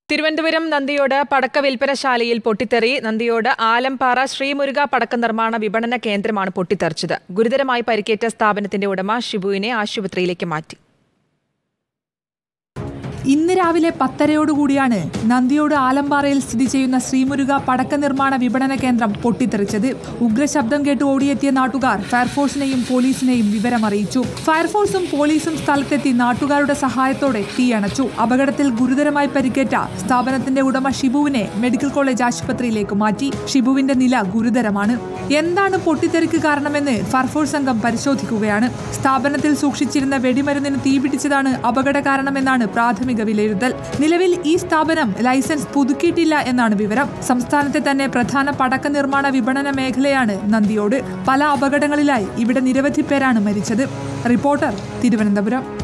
തിരുവനന്തപുരം നന്ദിയോട് പടക്ക വിൽപ്പനശാലയിൽ പൊട്ടിത്തെറി നന്ദിയോട് ആലംപാറ ശ്രീമുരുക പടക്ക നിർമ്മാണ വിപണന കേന്ദ്രമാണ് പൊട്ടിത്തെറിച്ചത് ഗുരുതരമായി പരിക്കേറ്റ സ്ഥാപനത്തിന്റെ ഉടമ ഷിബുവിനെ ആശുപത്രിയിലേക്ക് മാറ്റി ഇന്ന് രാവിലെ പത്തരയോടുകൂടിയാണ് നന്ദിയോട് ആലമ്പാറയിൽ സ്ഥിതി ചെയ്യുന്ന ശ്രീമുരുക പടക്ക നിർമ്മാണ വിപണന കേന്ദ്രം പൊട്ടിത്തെറിച്ചത് ഉഗ്രശബ്ദം കേട്ട് ഓടിയെത്തിയ നാട്ടുകാർ ഫയർഫോഴ്സിനെയും പോലീസിനെയും വിവരമറിയിച്ചു ഫയർഫോഴ്സും പോലീസും സ്ഥലത്തെത്തി നാട്ടുകാരുടെ സഹായത്തോടെ തീയണച്ചു അപകടത്തിൽ ഗുരുതരമായി പരിക്കേറ്റ സ്ഥാപനത്തിന്റെ ഉടമ ഷിബുവിനെ മെഡിക്കൽ കോളേജ് ആശുപത്രിയിലേക്ക് മാറ്റി ഷിബുവിന്റെ നില ഗുരുതരമാണ് എന്താണ് പൊട്ടിത്തെറിക്ക് കാരണമെന്ന് ഫയർഫോഴ്സ് സംഘം പരിശോധിക്കുകയാണ് സ്ഥാപനത്തിൽ സൂക്ഷിച്ചിരുന്ന വെടിമരുന്നിന് തീപിടിച്ചതാണ് അപകട കാരണമെന്നാണ് പ്രാഥമിക വിലയിരുത്തൽ നിലവിൽ ഈ സ്ഥാപനം ലൈസൻസ് പുതുക്കിയിട്ടില്ല എന്നാണ് വിവരം സംസ്ഥാനത്തെ തന്നെ പ്രധാന പടക്ക നിർമ്മാണ വിപണന മേഖലയാണ് നന്ദിയോട് പല അപകടങ്ങളിലായി ഇവിടെ നിരവധി പേരാണ് മരിച്ചത് റിപ്പോർട്ടർ തിരുവനന്തപുരം